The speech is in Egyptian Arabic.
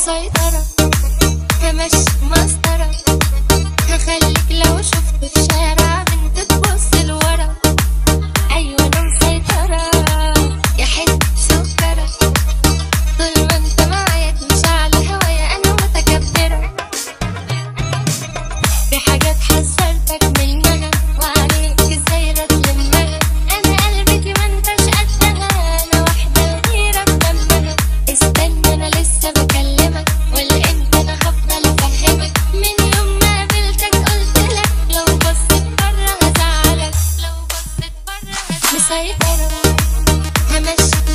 مسيطرة همشي مسطرة هخليك لو شفت في شارع بنت تبص لورا أيوة أنا مسيطرة يا حتة سكرة طول ما انت معايا تمشي على هوايا أنا متكبرة في حاجات حذرتك منها وعليك ازاي رتلمها انا قلبتي ما انتش قدها انا واحده غيرة بدمها استنى انا لسه بكلمك ولا انت انا هفضل افهمك من يوم ما قابلتك قلت لك لو بصيت بره هزعلك لو بصيت بره هزعلك مسيطرة همشي